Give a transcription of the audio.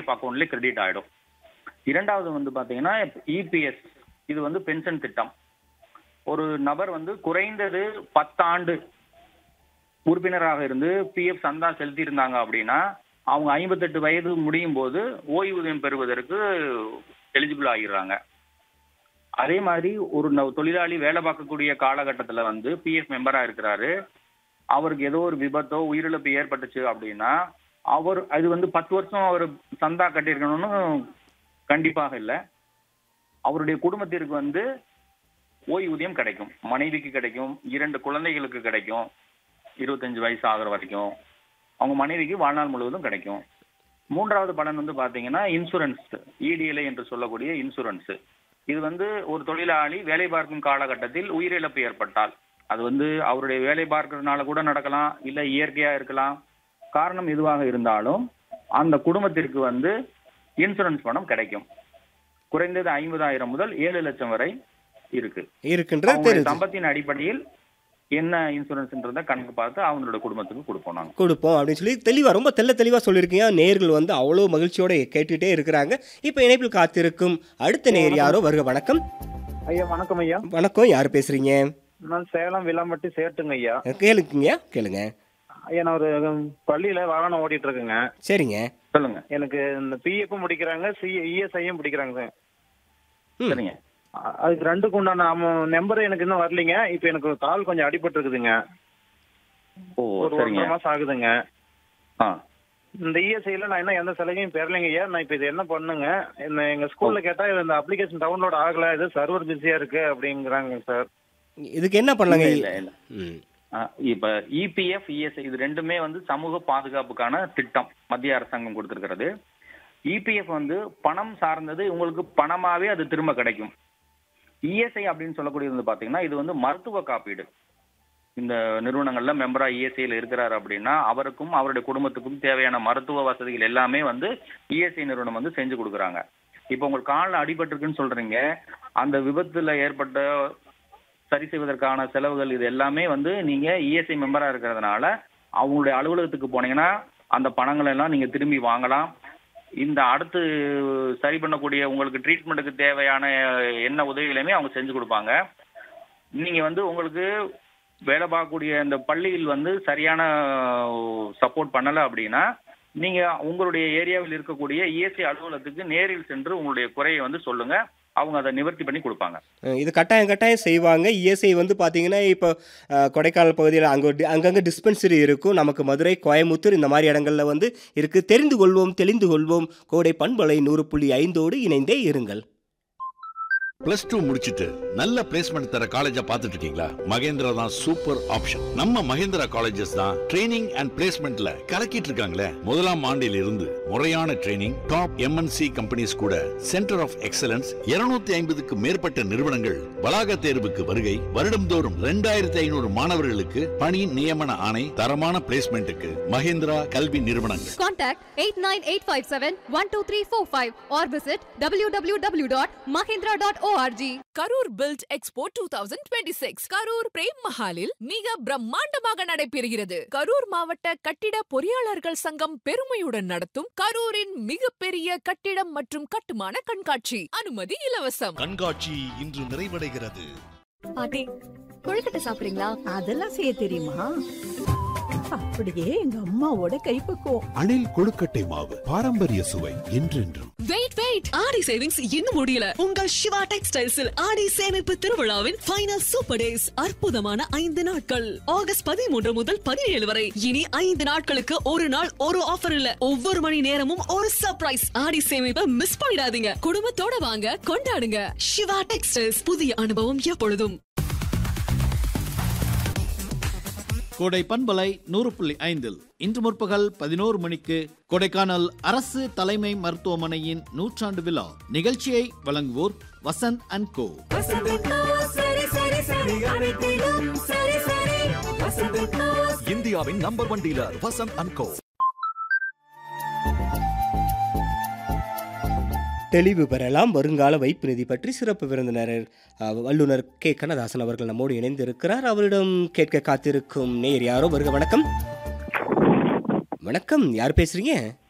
PF அக்கௌண்ட்லேயே credit ஆகிடும் இரண்டாவது வந்து பார்த்தீங்கன்னா இபிஎஸ் இது வந்து பென்ஷன் திட்டம் ஒரு நபர் வந்து குறைந்தது பத்தாண்டு உறுப்பினராக இருந்து பிஎஃப் சந்தா செலுத்தி இருந்தாங்க அப்படின்னா அவங்க ஐம்பத்தெட்டு வயது முடியும் போது ஓய்வூதியம் பெறுவதற்கு எலிஜிபிள் ஆகிடுறாங்க அதே மாதிரி ஒரு ந- தொழிலாளி வேலை பார்க்கக்கூடிய காலகட்டத்தில் வந்து பிஎஃப் மெம்பரா இருக்கிறாரு அவருக்கு ஏதோ ஒரு விபத்தோ உயிரிழப்பு ஏற்பட்டுச்சு அப்படின்னா அவர் அது வந்து பத்து வருஷம் அவர் சந்தா கட்டியிருக்கணும்னு கண்டிப்பாக இல்லை அவருடைய குடும்பத்திற்கு வந்து ஓய்வூதியம் கிடைக்கும் மனைவிக்கு கிடைக்கும் இரண்டு குழந்தைகளுக்கு கிடைக்கும் இருபத்தஞ்சு வயசு ஆகுற வரைக்கும் அவங்க மனைவிக்கு வாழ்நாள் முழுவதும் கிடைக்கும் மூன்றாவது பலன் வந்து பாத்தீங்கன்னா இன்சூரன்ஸ் இடிஎல்ஐ என்று சொல்லக்கூடிய இன்சூரன்ஸ் இது வந்து ஒரு தொழிலாளி வேலை பார்க்கும் காலகட்டத்தில் உயிரிழப்பு ஏற்பட்டால் அது வந்து அவருடைய வேலை பார்க்கறதுனால கூட நடக்கலாம் இல்ல இயற்கையா இருக்கலாம் காரணம் எதுவாக இருந்தாலும் அந்த குடும்பத்திற்கு வந்து இன்சூரன்ஸ் பணம் கிடைக்கும் குறைந்தது ஐம்பதாயிரம் முதல் ஏழு லட்சம் வரை இருக்கு இருக்கின்றது அவங்களுடைய தெரிஞ்சு சம்பத்தின் அடிப்படையில் என்ன இன்சூரன்ஸ்ன்றத கணக்கு பார்த்து அவங்களோட குடும்பத்துக்கு கொடுப்போம் நாங்க கொடுப்போம் அப்படின்னு சொல்லி தெளிவாக ரொம்ப தெள்ள தெளிவாக சொல்லியிருக்கீங்க நேர்கள் வந்து அவ்வளோ மகிழ்ச்சியோட கேட்டுட்டே இருக்கிறாங்க இப்போ இணைப்பில் காத்திருக்கும் அடுத்த நேர் யாரோ வருக வணக்கம் ஐயா வணக்கம் ஐயா வணக்கம் யார் பேசுறீங்க நான் சேலம் விளாம்பட்டி சேட்டுங்க ஐயா கேளுக்குங்க கேளுங்க ஐயா நான் ஒரு உம், பள்ளியில வாகனம் ஓட்டிட்டு இருக்கேங்க சரிங்க சொல்லுங்க எனக்கு இந்த பிஎஃப்பும் முடிக்கிறாங்க சி இஎஸ்ஐயும் பிடிக்கிறாங்க ம். சரிங்க அ- அதுக்கு ரெண்டுக்கு உண்டான நம்பர் எனக்கு இன்னும் வரலைங்க இப்போ எனக்கு கால் கொஞ்சம் அடிபட்டு இருக்குதுங்க ஓ ஒரு சரிங்க ஒன்றரை மாசம் ஆகுதுங்க ஆ இந்த இஎஸ்ஐல நான் இன்னும் எந்த சலுகையும் பெறலைங்க ஐயா நான் இப்போ இது என்ன பண்ணுங்க இந்த எங்க ஸ்கூல்ல கேட்டா இந்த அப்ளிகேஷன் டவுன்லோட் ஆகல இது சர்வர் பிஸியா இருக்கு அப்படிங்கிறாங்க சார் இதுக்கு என்ன பண்ணலாங்க இல்ல, இல்ல. ம் ஆ, இப்ப இபிஎஃப் இஎஸ்ஐ இது ரெண்டுமே வந்து சமூக பாதுகாப்புக்கான திட்டம் மத்திய அரசாங்கம் கொடுத்திருக்கிறது இபிஎஃப் வந்து பணம் சார்ந்தது உங்களுக்கு பணமாவே அது திரும்ப கிடைக்கும் இஎஸ்ஐ அப்படின்னு சொல்லக்கூடியது வந்து பாத்தீங்கன்னா இது வந்து மருத்துவ காப்பீடு இந்த நிறுவனங்கள்ல மெம்பரா இஎஸ்ஐல இருக்கிறாரு அப்படின்னா அவருக்கும் அவருடைய குடும்பத்துக்கும் தேவையான மருத்துவ வசதிகள் எல்லாமே வந்து இஎஸ்ஐ நிறுவனம் வந்து செஞ்சு கொடுக்குறாங்க இப்போ உங்களுக்கு காலில் அடிபட்டிருக்குன்னு சொல்றீங்க அந்த விபத்துல ஏற்பட்ட சரி செய்வதற்கான செலவுகள் இது எல்லாமே வந்து நீங்க இஎஸ்ஐ மெம்பரா இருக்கிறதுனால அவங்களுடைய அலுவலகத்துக்கு போனீங்கன்னா அந்த பணங்களை எல்லாம் நீங்க திரும்பி வாங்கலாம் இந்த அடுத்து சரி பண்ணக்கூடிய உங்களுக்கு ட்ரீட்மெண்ட்டுக்கு தேவையான என்ன உதவிகளையுமே அவங்க செஞ்சு கொடுப்பாங்க நீங்க வந்து உங்களுக்கு வேலை பார்க்கக்கூடிய இந்த பள்ளியில் வந்து சரியான சப்போர்ட் பண்ணல அப்படின்னா நீங்க உங்களுடைய ஏரியாவில் இருக்கக்கூடிய இஎஸ்ஐ அலுவலகத்துக்கு நேரில் சென்று உங்களுடைய குறையை வந்து சொல்லுங்க அவங்க அதை நிவர்த்தி பண்ணி கொடுப்பாங்க அஹ் இது கட்டாயம் கட்டாயம் செய்வாங்க இஎஸ்ஐ வந்து பார்த்தீங்கன்னா இப்போ அஹ், கொடைக்கானல் பகுதியில் அங்கே அங்கங்கே டிஸ்பென்சரி இருக்கும் நமக்கு மதுரை கோயமுத்தூர் இந்த மாதிரி இடங்கள்ல வந்து இருக்குது தெரிந்து கொள்வோம் தெளிந்து கொள்வோம் கோடை பண்பலை நூறு புள்ளி ஐந்தோடு இணைந்தே இருங்கள் பிளஸ் டூ முடிச்சிட்டு நல்ல பிளேஸ்மெண்ட் தர காலேஜா பார்த்துட்டு இருக்கீங்களா மகேந்திரா தான் சூப்பர் ஆப்ஷன் நம்ம மகேந்திரா காலேஜஸ் தான் ட்ரைனிங் அண்ட் பிளேஸ்மெண்ட்ல கலக்கிட்டு இருக்காங்களே முதலாம் ஆண்டில் இருந்து முறையான ட்ரைனிங் டாப் எம்என்சி கம்பெனிஸ் கூட சென்டர் ஆஃப் எக்ஸலன்ஸ் 250 ஐம்பதுக்கு மேற்பட்ட நிறுவனங்கள் வளாக தேர்வுக்கு வருகை வருடம்தோறும் ரெண்டாயிரத்தி ஐநூறு மாணவர்களுக்கு பணி நியமன ஆணை தரமான பிளேஸ்மெண்ட்டுக்கு மகேந்திரா கல்வி நிறுவனங்கள் Contact 89857-12345 or visit www.mahindra.org. Karur build expo two thousand twenty six Karur Prem மஹாலில் மிக பிரம்மாண்டமாக நடைபெறுகிறது கரூர் மாவட்ட கட்டிட பொறியாளர்கள் சங்கம் பெருமையுடன் நடத்தும் கரூரின் மிகப்பெரிய கட்டிடம் மற்றும் கட்டுமான கண்காட்சி அனுமதி இலவசம் கண்காட்சி இன்று நிறைவடைகிறது பாட்டி கொழுக்கட்டை சாப்பிடுறீங்களா அதெல்லாம் செய்ய தெரியுமா அப்படியே எங்க அம்மாவோட கைப்பக்குவம் அணில் கொழுக்கட்டை மாவு பாரம்பரிய சுவை என்றென்றும் வெயிட் வெயிட் ஆடி சேவிங்ஸ் இன்னும் முடியல உங்கள் சிவா டெக்ஸ்டைல்ஸில் ஆடி சேமிப்பு திருவிழாவின் ஃபைனல் சூப்பர் டேஸ் அற்புதமான ஐந்து நாட்கள் ஆகஸ்ட் பதிமூன்று முதல் பதினேழு வரை இனி ஐந்து நாட்களுக்கு ஒரு நாள் ஒரு ஆஃபர் இல்ல ஒவ்வொரு மணி நேரமும் ஒரு சர்ப்ரைஸ் ஆடி சேமிப்பை மிஸ் பண்ணிடாதீங்க குடும்பத்தோட வாங்க கொண்டாடுங்க சிவா டெக்ஸ்டைல்ஸ் புதிய அனுபவம் எப்பொழுதும் கோடை பண்பலை நூறு புள்ளி ஐந்தில் இன்று முற்பகல் பதினோரு மணிக்கு கொடைக்கானல் அரசு தலைமை மருத்துவமனையின் நூற்றாண்டு விழா நிகழ்ச்சியை வழங்குவோர் வசந்த் அண்ட் கோ இந்தியாவின் number one dealer Vasanth and co தெளிவு பெறலாம் வருங்கால வைப்பு நிதி பற்றி சிறப்பு விருந்தினர் அஹ், வல்லுனர் கே கண்ணதாசன் அவர்கள் நம்மோடு இணைந்திருக்கிறார் அவரிடம் கேட்க காத்திருக்கும் நேர் யாரோ வருக வணக்கம் வணக்கம் யார் பேசுறீங்க